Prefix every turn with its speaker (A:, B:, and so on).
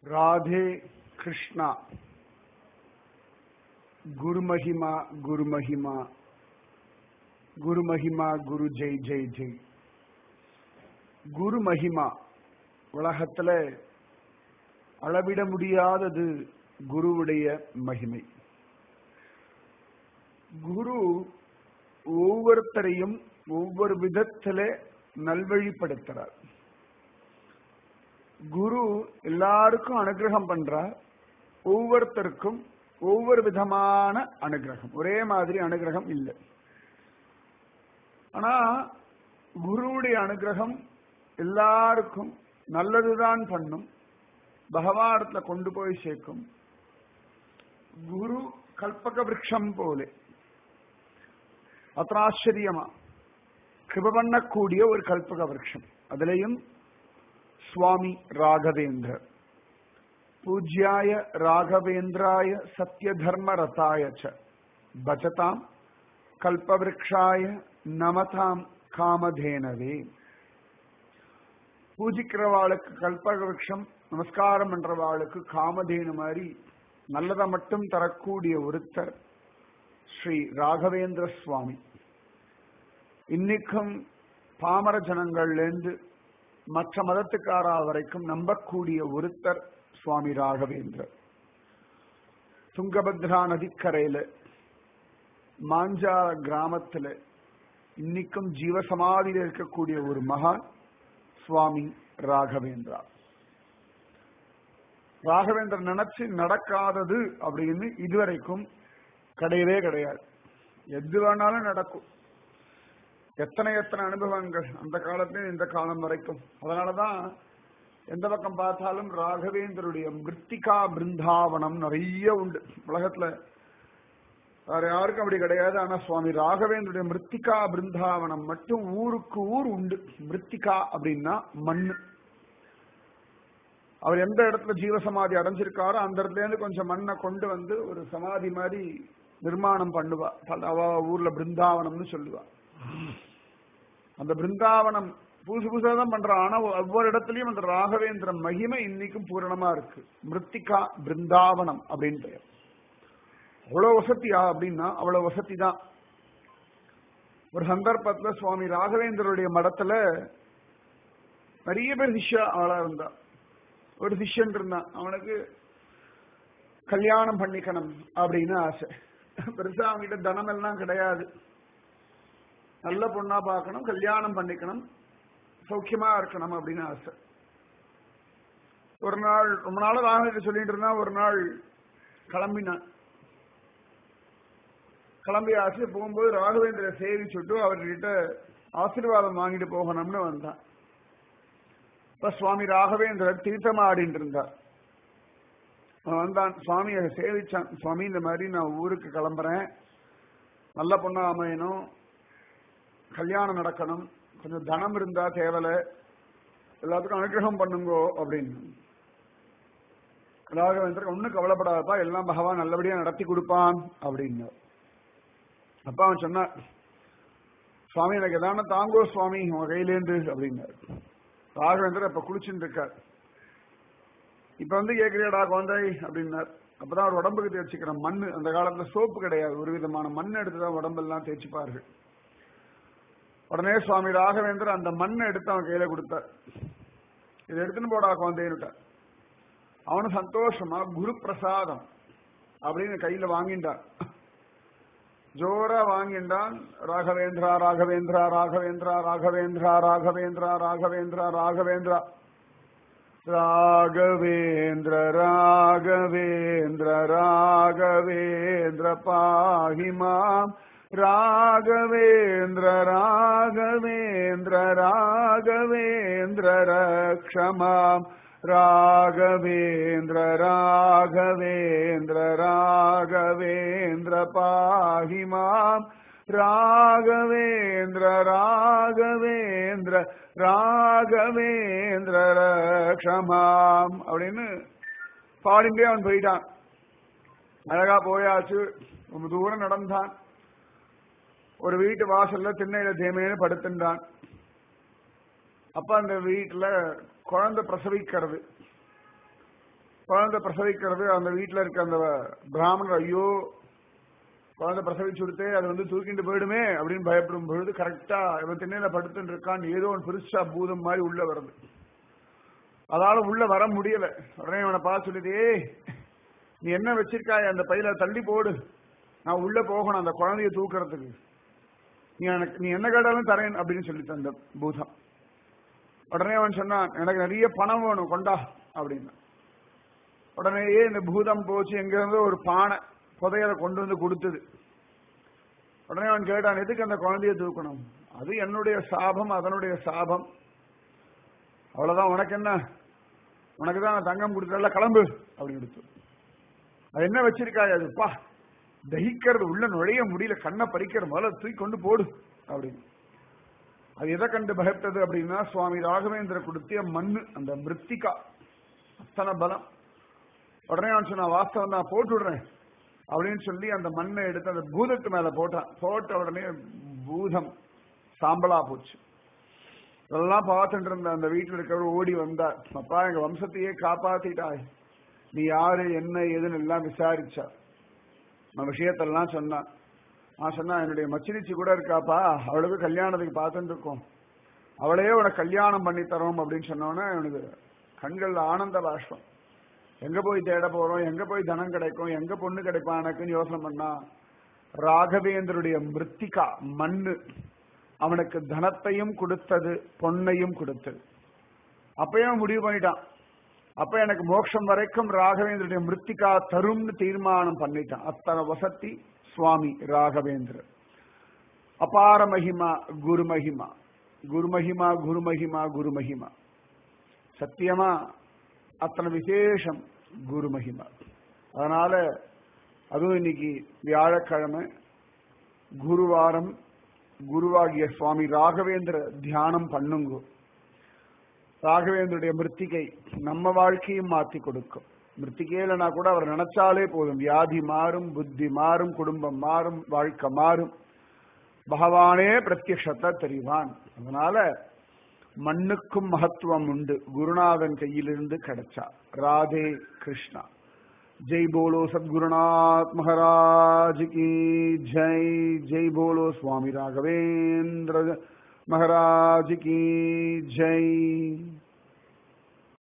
A: राधे कृष्णा गुरु महिमा गुरु महिमा குரு மகிமா குரு ஜெய் ஜெய் ஜெய் குரு மகிமா உலகத்துல அளவிட முடியாதது குருவுடைய மகிமை குரு ஒவ்வொருத்தரையும் ஒவ்வொரு விதத்துல நல்வழிப்படுத்துறார் குரு எல்லாருக்கும் அனுகிரகம் பண்றார் ஒவ்வொருத்தருக்கும் ஒவ்வொரு விதமான அனுகிரகம் ஒரே மாதிரி அனுகிரகம் இல்லை ஆனா குருவுடைய அனுகிரகம் எல்லாருக்கும் நல்லதுதான் பண்ணும் பகவானத்துல கொண்டு போய் சேர்க்கும் குரு கல்பக விரக்ஷம் போலே அத்தாச்சரியமா கிருப பண்ணக்கூடிய ஒரு கல்பக விரக்ஷம் அதுலயும் சுவாமி ராகவேந்திரர் பூஜ்யாய ராகவேந்திராய சத்ய தர்ம ரதாய பஜதாம் கல்பவிருக்ஷாய நமதாம் காமதேனவே பூஜிக்கிறவாளுக்கு கல்பக விரக்ஷம் நமஸ்காரம் பண்றவாளுக்கு காமதேனு மாதிரி நல்லதை மட்டும் தரக்கூடிய ஒருத்தர் ஸ்ரீ ராகவேந்திர சுவாமி இன்னைக்கும் பாமர ஜனங்கள்லேருந்து மற்ற மதத்துக்காரா வரைக்கும் நம்பக்கூடிய ஒருத்தர் சுவாமி ராகவேந்திரர் துங்கபத்ரா நதிக்கரையில மாஞ்சால கிராமத்துல இன்னைக்கும் ஜீவசமாதியில் இருக்கக்கூடிய ஒரு மகான் சுவாமி ராகவேந்திரா ராகவேந்திரன் நினைச்சு நடக்காதது அப்படின்னு இதுவரைக்கும் கிடையவே கிடையாது எது வேணாலும் நடக்கும் எத்தனை எத்தனை அனுபவங்கள் அந்த காலத்திலும் இந்த காலம் வரைக்கும் அதனாலதான் எந்த பக்கம் பார்த்தாலும் ராகவேந்தருடைய மிருத்திகா பிருந்தாவனம் நிறைய உண்டு உலகத்துல வேற யாருக்கும் அப்படி கிடையாது ஆனா சுவாமி ராகவேந்தருடைய மிருத்திகா பிருந்தாவனம் மட்டும் ஊருக்கு ஊர் உண்டு மிருத்திகா அப்படின்னா மண்ணு அவர் எந்த இடத்துல ஜீவசமாதி அடைஞ்சிருக்காரோ அந்த இடத்துல இருந்து கொஞ்சம் மண்ணை கொண்டு வந்து ஒரு சமாதி மாதிரி நிர்மாணம் பண்ணுவா அவ ஊர்ல பிருந்தாவனம்னு சொல்லுவா அந்த பிருந்தாவனம் புதுசு புதுசா தான் பண்றான் ஆனா ஒவ்வொரு இடத்துலயும் அந்த ராகவேந்திர மகிமை இன்னைக்கும் பூரணமா இருக்கு மிருத்திகா பிருந்தாவனம் அப்படின்னு பெயர் அவ்வளவு வசதியா அப்படின்னா அவ்வளவு வசதி தான் ஒரு சந்தர்ப்பத்துல சுவாமி ராகவேந்தருடைய மடத்துல நிறைய பேர் சிஷ்யா ஆளா இருந்தா ஒரு சிஷ்யன் இருந்தான் அவனுக்கு கல்யாணம் பண்ணிக்கணும் அப்படின்னு ஆசை பெருசா அவன்கிட்ட தனம் எல்லாம் கிடையாது நல்ல பொண்ணா பார்க்கணும் கல்யாணம் பண்ணிக்கணும் சௌக்கியமா இருக்கணும் அப்படின்னு ஆசை ஒரு நாள் ரொம்ப நாள் ராகவேந்திர சொல்லிட்டு இருந்தா ஒரு நாள் கிளம்பினான் கிளம்பி ஆசை போகும்போது ராகவேந்திர சேவிச்சுட்டு அவர்கிட்ட ஆசீர்வாதம் வாங்கிட்டு போகணும்னு வந்தான் இப்ப சுவாமி ராகவேந்திரர் தீர்த்தமாடிட்டு இருந்தார் வந்தான் சுவாமியை சேவிச்சான் சுவாமி இந்த மாதிரி நான் ஊருக்கு கிளம்புறேன் நல்ல பொண்ணா அமையணும் கல்யாணம் நடக்கணும் கொஞ்சம் தனம் இருந்தா தேவலை எல்லாத்துக்கும் அனுகிரகம் பண்ணுங்கோ அப்படின்னு ராகவேந்திரன் ஒன்னும் கவலைப்படாதப்பா எல்லாம் பகவான் நல்லபடியா நடத்தி கொடுப்பான் அப்படின்னு அப்பா அவன் சொன்னான் சுவாமி எனக்கு எதான தாங்கோ சுவாமி உங்க கையிலேந்து அப்படின்னாரு ராகவேந்தர் அப்ப குளிச்சுட்டு இருக்கார் இப்ப வந்து கேக்குறியாடா குழந்தை அப்படின்னார் அப்பதான் அவர் உடம்புக்கு தேய்ச்சிக்கிற மண்ணு அந்த காலத்துல சோப்பு கிடையாது ஒரு விதமான மண் எடுத்துதான் உடம்பெல்லாம் தேய்ச்சிப்பார்கள் உடனே சுவாமி ராகவேந்தர் அந்த மண்ணை எடுத்து அவன் கையில கொடுத்தார் இதை எடுத்துன்னு போடா குழந்தைன்னுட்டார் அவனு சந்தோஷமா குரு பிரசாதம் அப்படின்னு கையில வாங்கிட்டான் ஜோரா வாங்கின்றான் ராகவேந்திரா ராகவேந்திரா ராகவேந்திரா ராகவேந்திரா ராகவேந்திரா ராகவேந்திரா ராகவேந்திரா ராகவேந்திர ராகவேந்திர ராகவேந்திர பாஹிமாம் ராகவேந்திர ராகவேந்திர ராகவேந்திர ரக்ஷமாம் ராகவேந்திர ராகவேந்திர ராகவேந்திர பாஹிமாம் ராகவேந்திர ராகவேந்திர ராகவேந்திர ரக்ஷமாம் அப்படின்னு பாடிண்டே அவன் போயிட்டான் அழகா போயாச்சு ரொம்ப தூரம் நடந்தான் ஒரு வீட்டு வாசல்ல திண்ணையில தேமையில படுத்துட்டான் அப்ப அந்த வீட்டுல குழந்தை பிரசவிக்கிறது குழந்தை பிரசவிக்கிறது அந்த வீட்டுல இருக்க அந்த பிராமணர் ஐயோ குழந்தை பிரசவிச்சு கொடுத்தே அது வந்து தூக்கிட்டு போயிடுமே அப்படின்னு பயப்படும் பொழுது கரெக்டா இவன் திண்ணையில படுத்துட்டு இருக்கான் ஏதோ ஒன்று பெருசா பூதம் மாதிரி உள்ள வருது அதால உள்ள வர முடியல உடனே அவனை பார்த்து சொல்லுது ஏய் நீ என்ன வச்சிருக்காய் அந்த பையில தள்ளி போடு நான் உள்ள போகணும் அந்த குழந்தைய தூக்குறதுக்கு நீ எனக்கு நீ என்ன கேட்டாலும் தரேன் அப்படின்னு சொல்லிட்டு அந்த பூதம் உடனே அவன் சொன்னான் எனக்கு நிறைய பணம் வேணும் கொண்டா அப்படின்னு உடனேயே இந்த பூதம் போச்சு எங்க இருந்து ஒரு பானை புதையலை கொண்டு வந்து கொடுத்தது உடனே அவன் கேட்டான் எதுக்கு அந்த குழந்தைய தூக்கணும் அது என்னுடைய சாபம் அதனுடைய சாபம் அவ்வளவுதான் உனக்கு என்ன உனக்கு தான் நான் தங்கம் கொடுத்தல கிளம்பு அப்படின்னு கொடுத்து அது என்ன வச்சிருக்காய் அதுப்பா தகிக்கிறது உள்ள நுழைய முடியல கண்ணை பறிக்கிற முதல்ல தூக்கி கொண்டு போடு அப்படின்னு அது எதை கண்டு பயப்பட்டது அப்படின்னா சுவாமி ராகவேந்திர கொடுத்திய மண்ணு அந்த மிருத்திகா அத்தனை பலம் உடனே அவன் சொன்னா வாஸ்தவம் நான் போட்டு விடுறேன் அப்படின்னு சொல்லி அந்த மண்ணை எடுத்து அந்த பூதத்து மேல போட்டான் போட்ட உடனே பூதம் சாம்பலா போச்சு இதெல்லாம் பார்த்துட்டு இருந்த அந்த வீட்டுல இருக்கிறவர் ஓடி வந்தார் அப்பா எங்க வம்சத்தையே காப்பாத்திட்டாய் நீ யாரு என்ன ஏதுன்னு எல்லாம் விசாரிச்சா நான் விஷயத்தெல்லாம் சொன்னான் நான் சொன்னா என்னுடைய மச்சினிச்சி கூட இருக்காப்பா அவளுக்கு கல்யாணத்துக்கு பார்த்துட்டு இருக்கோம் அவளையே உனக்கு கல்யாணம் பண்ணி தரோம் அப்படின்னு சொன்னோன்னே அவனுக்கு கண்கள்ல ஆனந்த பாஷ்பம் எங்க போய் தேட போறோம் எங்க போய் தனம் கிடைக்கும் எங்க பொண்ணு கிடைப்பா எனக்குன்னு யோசனை பண்ணா ராகவேந்தருடைய மிருத்திகா மண்ணு அவனுக்கு தனத்தையும் கொடுத்தது பொன்னையும் கொடுத்தது அப்பயும் முடிவு பண்ணிட்டான் அப்ப எனக்கு மோட்சம் வரைக்கும் ராகவேந்தருடைய மிருத்திகா தரும்னு தீர்மானம் பண்ணிட்டான் அத்தனை வசத்தி சுவாமி ராகவேந்திரர் அபார மகிமா குரு மகிமா குரு மகிமா குரு மகிமா குரு மகிமா சத்தியமா அத்தனை விசேஷம் குரு மகிமா அதனால அதுவும் இன்னைக்கு வியாழக்கிழமை குருவாரம் குருவாகிய சுவாமி ராகவேந்திர தியானம் பண்ணுங்க ராகவேந்தருடைய மிருத்திகை நம்ம வாழ்க்கையும் மாத்தி கொடுக்கும் மிருத்திகையிலனா கூட அவர் நினைச்சாலே போதும் வியாதி மாறும் புத்தி மாறும் குடும்பம் மாறும் வாழ்க்கை மாறும் பகவானே பிரத்யக்ஷத்தை தெரிவான் அதனால மண்ணுக்கும் மகத்துவம் உண்டு குருநாதன் கையிலிருந்து கிடைச்சா ராதே கிருஷ்ணா ஜெய் போலோ சத்குருநாத் மகாராஜ் கி ஜெய் ஜெய் போலோ சுவாமி ராகவேந்திர महाराज की जय